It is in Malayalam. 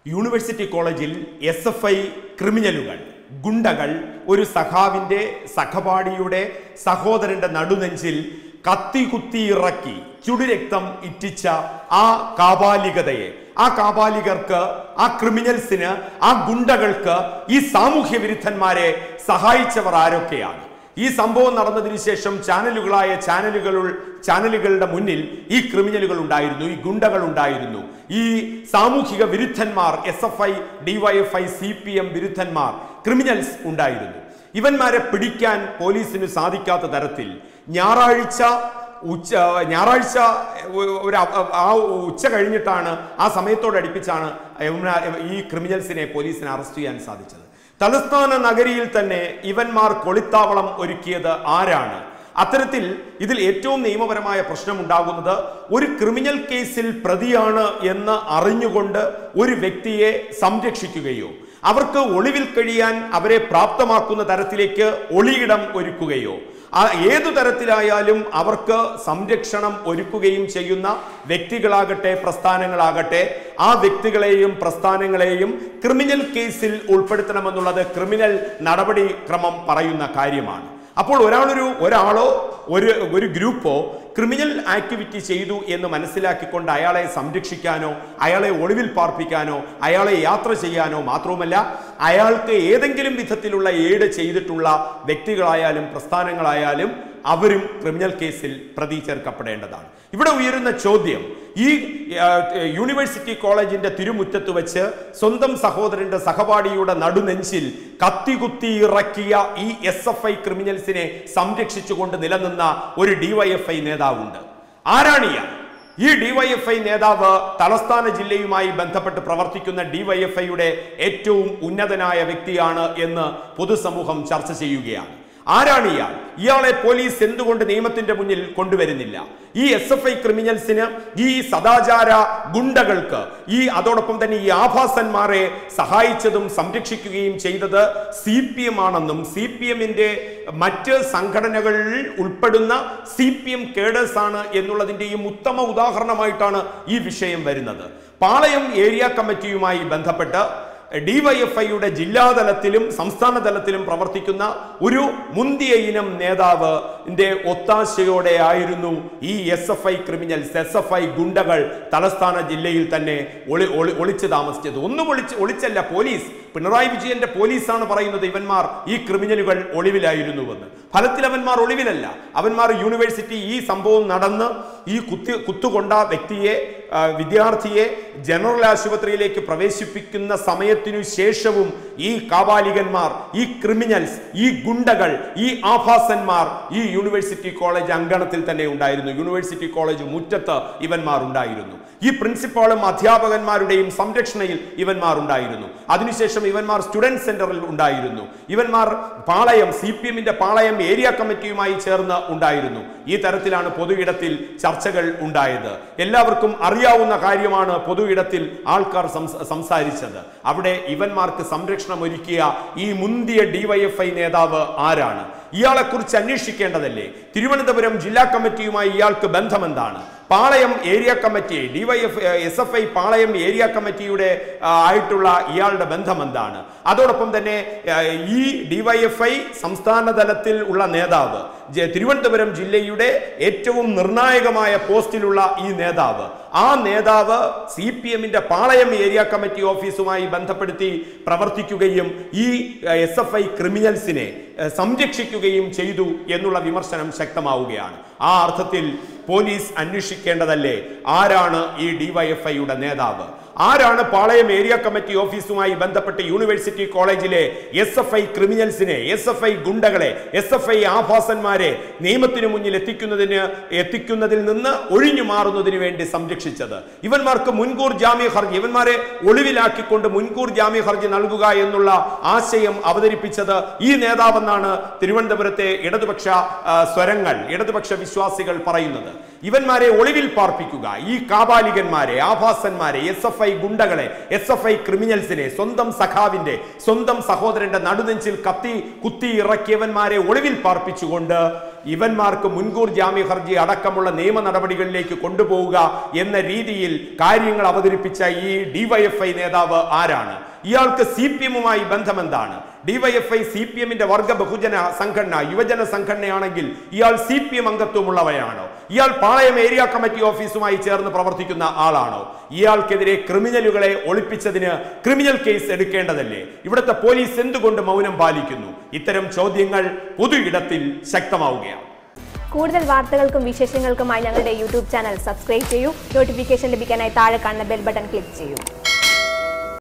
യൂണിവേഴ്സിറ്റി കോളേജിൽ എസ് എഫ് ഐ ക്രിമിനലുകൾ ഗുണ്ടകൾ ഒരു സഖാവിന്റെ സഖപാടിയുടെ സഹോദരന്റെ നടുനെഞ്ചിൽ കത്തി കുത്തി ഇറക്കി ചുടുരക്തം ഇറ്റിച്ച ആ കാപാലികതയെ ആ കാപാലികർക്ക് ആ ക്രിമിനൽസിന് ആ ഗുണ്ടകൾക്ക് ഈ സാമൂഹ്യ വിരുദ്ധന്മാരെ സഹായിച്ചവർ ആരൊക്കെയാണ് ഈ സംഭവം നടന്നതിന് ശേഷം ചാനലുകളായ ചാനലുകൾ ചാനലുകളുടെ മുന്നിൽ ഈ ക്രിമിനലുകൾ ഉണ്ടായിരുന്നു ഈ ഗുണ്ടകൾ ഉണ്ടായിരുന്നു ഈ സാമൂഹിക വിരുദ്ധന്മാർ S F I DYF I C P M വിരുദ്ധന്മാർ ക്രിമിനൽസ് ഉണ്ടായിരുന്നു ഇവന്മാരെ പിടിക്കാൻ പോലീസിന് സാധിക്കാത്ത തരത്തിൽ ഞായറാഴ്ച ഉച്ച ഞായറാഴ്ച ഒ- ഒരു അ- ആ ഉച്ച കഴിഞ്ഞിട്ടാണ് ആ സമയത്തോടടുപ്പിച്ചാണ് ഇവന്മാ- ഈ ക്രിമിനൽസിനെ പോലീസിന് അറസ്റ്റ് ചെയ്യാൻ സാധിച്ചത് തലസ്ഥാന നഗരിയിൽ തന്നെ ഇവന്മാർ കൊളിത്താവളം ഒരുക്കിയത് ആരാണ് അത്തരത്തിൽ ഇതിൽ ഏറ്റവും നിയമപരമായ പ്രശ്നമുണ്ടാകുന്നത് ഒരു ക്രിമിനൽ കേസിൽ പ്രതിയാണ് എന്ന് അറിഞ്ഞുകൊണ്ട് ഒരു വ്യക്തിയെ സംരക്ഷിക്കുകയോ അവർക്ക് ഒളിവിൽ കഴിയാൻ അവരെ പ്രാപ്തമാക്കുന്ന തരത്തിലേക്ക് ഒളിയിടം ഒരുക്കുകയോ ആ ഏതു തരത്തിലായാലും അവർക്ക് സംരക്ഷണം ഒരുക്കുകയും ചെയ്യുന്ന വ്യക്തികളാകട്ടെ പ്രസ്ഥാനങ്ങളാകട്ടെ ആ വ്യക്തികളെയും പ്രസ്ഥാനങ്ങളെയും ക്രിമിനൽ കേസിൽ ഉൾപ്പെടുത്തണമെന്നുള്ളത് ക്രിമിനൽ നടപടിക്രമം പറയുന്ന കാര്യമാണ് അപ്പോൾ ഒരാളൊരു ഒരാളോ ഒരു ഒരു ഗ്രൂപ്പോ ക്രിമിനൽ ആക്ടിവിറ്റി ചെയ്തു എന്ന് മനസ്സിലാക്കിക്കൊണ്ട് അയാളെ സംരക്ഷിക്കാനോ അയാളെ ഒളിവിൽ പാർപ്പിക്കാനോ അയാളെ യാത്ര ചെയ്യാനോ മാത്രവുമല്ല അയാൾക്ക് ഏതെങ്കിലും വിധത്തിലുള്ള ഏഡ് ചെയ്തിട്ടുള്ള വ്യക്തികളായാലും പ്രസ്ഥാനങ്ങളായാലും അവരും ക്രിമിനൽ കേസിൽ പ്രതി ചേർക്കപ്പെടേണ്ടതാണ് ഇവിടെ ഉയരുന്ന ചോദ്യം ഈ ആ, യൂണിവേഴ്സിറ്റി കോളേജിന്റെ തിരുമുറ്റത്ത് വെച്ച് സ്വന്തം സഹോദരന്റെ സഹപാഠിയുടെ നടുനെഞ്ചിൽ കത്തികുത്തി ഇറക്കിയ ഈ എസ് എഫ് ഐ ക്രിമിനൽസിനെ സംരക്ഷിച്ചുകൊണ്ട് നിലനിന്ന ഒരു ഡിവൈഎഫ്ഐ നേതാവുണ്ട് ആരാണ് ഇയാൾ ഈ ഡിവൈഎഫ്ഐ നേതാവ് തലസ്ഥാന ജില്ലയുമായി ബന്ധപ്പെട്ട് പ്രവർത്തിക്കുന്ന ഡിവൈഎഫ്ഐയുടെ ഏറ്റവും ഉന്നതനായ വ്യക്തിയാണ് എന്ന് പൊതുസമൂഹം ചർച്ച ചെയ്യുകയാണ് ആരാണ് ഇയാൾ ഇയാളെ പോലീസ് എന്തുകൊണ്ട് നിയമത്തിന്റെ മുന്നിൽ കൊണ്ടുവരുന്നില്ല ഈ എസ് എഫ് ഐ ക്രിമിനൽസിന് ഈ സദാചാര ഗുണ്ടകൾക്ക് ഈ അതോടൊപ്പം തന്നെ ഈ ആഭാസന്മാരെ സഹായിച്ചതും സംരക്ഷിക്കുകയും ചെയ്തത് സി പി എം ആണെന്നും സി പി എമ്മിന്റെ മറ്റ് സംഘടനകളിൽ ഉൾപ്പെടുന്ന സി പി എം കേഡേഴ്സ് ആണ് എന്നുള്ളതിന്റെയും ഉത്തമ ഉദാഹരണമായിട്ടാണ് ഈ വിഷയം വരുന്നത് പാളയം ഏരിയ കമ്മിറ്റിയുമായി ബന്ധപ്പെട്ട് ഡിവൈഎഫ്ഐയുടെ ജില്ലാതലത്തിലും സംസ്ഥാന തലത്തിലും പ്രവർത്തിക്കുന്ന ഒരു മുന്തിയ ഇനം നേതാവിന്റെ ഒത്താശയോടെ ആയിരുന്നു ഈ S F I criminals S F I ഗുണ്ടകൾ തലസ്ഥാന ജില്ലയിൽ തന്നെ ഒളി ഒളി ഒളിച്ചു താമസിച്ചത് ഒന്നും ഒളിച്ച് ഒളിച്ചല്ല പോലീസ് പിണറായി വിജയന്റെ പോലീസാണ് പറയുന്നത് ഇവന്മാർ ഈ ക്രിമിനലുകൾ ഒളിവിലായിരുന്നുവെന്ന് ഫലത്തിൽ അവന്മാർ ഒളിവിലല്ല അവന്മാർ യൂണിവേഴ്സിറ്റി ഈ സംഭവം നടന്ന് ഈ കുത്തി കുത്തുകൊണ്ട വ്യക്തിയെ ആ, വിദ്യാർത്ഥിയെ ജനറൽ ആശുപത്രിയിലേക്ക് പ്രവേശിപ്പിക്കുന്ന സമയത്തിനു ശേഷവും ഈ കാബാലികന്മാർ ഈ ക്രിമിനൽസ് ഈ ഗുണ്ടകൾ ഈ ആഭാസന്മാർ ഈ യൂണിവേഴ്സിറ്റി കോളേജ് അങ്കണത്തിൽ തന്നെ ഉണ്ടായിരുന്നു യൂണിവേഴ്സിറ്റി കോളേജ് മുറ്റത്ത് ഇവന്മാർ ഉണ്ടായിരുന്നു ഈ പ്രിൻസിപ്പാളും അധ്യാപകന്മാരുടെയും സംരക്ഷണയിൽ ഇവന്മാർ ഉണ്ടായിരുന്നു അതിനുശേഷം ഇവന്മാർ സ്റ്റുഡന്റ് സെന്ററിൽ ഉണ്ടായിരുന്നു ഇവന്മാർ പാളയം സി പി എമ്മിന്റെ പാളയം ഏരിയ കമ്മിറ്റിയുമായി ചേർന്ന് ഉണ്ടായിരുന്നു ഈ തരത്തിലാണ് പൊതു ഇടത്തിൽ ചർച്ചകൾ ഉണ്ടായത് എല്ലാവർക്കും അറിയാവുന്ന കാര്യമാണ് പൊതു ഇടത്തിൽ ആൾക്കാർ സംസ- സംസാരിച്ചത് അവിടെ ഇവന്മാർക്ക് സംരക്ഷണം ഒരുക്കിയ ഈ മുന്തിയ ഡിവൈഎഫ്ഐ നേതാവ് ആരാണ് ഇയാളെക്കുറിച്ച് അന്വേഷിക്കേണ്ടതല്ലേ തിരുവനന്തപുരം ജില്ലാ കമ്മിറ്റിയുമായി ഇയാൾക്ക് ബന്ധമെന്താണ് Palayam area committee DYF S F I Palayam area കമ്മിറ്റിയുടെ ആ, ആയിട്ടുള്ള ഇയാളുടെ ബന്ധം എന്താണ് അതോടൊപ്പം തന്നെ ആ, ഈ ഡിവൈഎഫ്ഐ സംസ്ഥാന തലത്തിൽ ഉള്ള നേതാവ് ജെ- തിരുവനന്തപുരം ജില്ലയുടെ ഏറ്റവും നിർണായകമായ പോസ്റ്റിലുള്ള ഈ നേതാവ് ആ നേതാവ് സി പി എമ്മിന്റെ പാളയം ഏരിയ കമ്മിറ്റി ഓഫീസുമായി ബന്ധപ്പെടുത്തി പ്രവർത്തിക്കുകയും ഈ എസ് എഫ് ഐ ക്രിമിനൽസിനെ ഏഹ്, സംരക്ഷിക്കുകയും ചെയ്തു എന്നുള്ള വിമർശനം ശക്തമാവുകയാണ് ആ അർത്ഥത്തിൽ പോലീസ് അന്വേഷിക്കേണ്ടതല്ലേ ആരാണ് ഈ ഡിവൈഎഫ്ഐയുടെ നേതാവ് ആരാണ് പാളയം ഏരിയ കമ്മിറ്റി ഓഫീസുമായി ബന്ധപ്പെട്ട് യൂണിവേഴ്സിറ്റി കോളേജിലെ എസ് എഫ് ഐ ക്രിമിനൽസിനെ എസ് എഫ് ഐ ഗുണ്ടകളെ എസ് എഫ് ഐ ആഭാസന്മാരെ നിയമത്തിന് മുന്നിൽ എത്തിക്കുന്നതിന് എത്തിക്കുന്നതിൽ നിന്ന് ഒഴിഞ്ഞു മാറുന്നതിന് വേണ്ടി സംരക്ഷിച്ചത് ഇവന്മാർക്ക് മുൻകൂർ ജാമ്യ ഹർജി ഇവന്മാരെ ഒളിവിലാക്കിക്കൊണ്ട് മുൻകൂർ ജാമ്യ ഹർജി നൽകുക എന്നുള്ള ആശയം അവതരിപ്പിച്ചത് ഈ നേതാവെന്നാണ് തിരുവനന്തപുരത്തെ ഇടതുപക്ഷ ആ, സ്വരങ്ങൾ ഇടതുപക്ഷ വിശ്വാസികൾ പറയുന്നത് ഇവന്മാരെ ഒളിവിൽ പാർപ്പിക്കുക ഈ കാബാലികന്മാരെ ആഭാസന്മാരെ എസ് എഫ് ഐ ഗുണ്ടകളെ എസ് എഫ് ഐ ക്രിമിനൽസിനെ സ്വന്തം സഖാവിന്റെ സ്വന്തം സഹോദരന്റെ നടുനെഞ്ചിൽ കത്തി കുത്തി ഇറക്കിയവന്മാരെ ഒളിവിൽ പാർപ്പിച്ചുകൊണ്ട് ഇവന്മാർക്ക് മുൻകൂർ ജാമ്യ ഹർജി അടക്കമുള്ള നിയമ നടപടികളിലേക്ക് കൊണ്ടുപോവുക എന്ന രീതിയിൽ കാര്യങ്ങൾ അവതരിപ്പിച്ച ഈ ഡിവൈഎഫ്ഐ നേതാവ് ആരാണ് ഇയാൾക്ക് സി പി എമ്മുമായി ബന്ധമെന്താണ് ഡിവൈഎഫ്ഐ സി പി എമ്മിന്റെ വർഗ ബഹുജന സംഘടന യുവജന സംഘടനയാണെങ്കിൽ ഇയാൾ സി പി എം അംഗത്വമുള്ളവയാണോ ഇയാൾ പാളയം ഏരിയ കമ്മിറ്റി ഓഫീസുമായി ചേർന്ന് പ്രവർത്തിക്കുന്ന ആളാണോ ഇയാൾക്കെതിരെ ക്രിമിനലുകളെ ഒളിപ്പിച്ചതിന് ക്രിമിനൽ കേസ് എടുക്കേണ്ടതല്ലേ ഇവിടുത്തെ പോലീസ് എന്തുകൊണ്ട് മൗനം പാലിക്കുന്നു ഇത്തരം ചോദ്യങ്ങൾ പൊതു ഇടത്തിൽ ശക്തമാവുകയാണ് കൂടുതൽ വാർത്തകൾക്കും വിശേഷങ്ങൾക്കുമായി ഞങ്ങളുടെ യൂട്യൂബ് ചാനൽ സബ്സ്ക്രൈബ് ചെയ്യൂ നോട്ടിഫിക്കേഷൻ ലഭിക്കാനായി താഴെ കാണുന്ന ബെൽ ബട്ടൺ ക്ലിക്ക് ചെയ്യൂ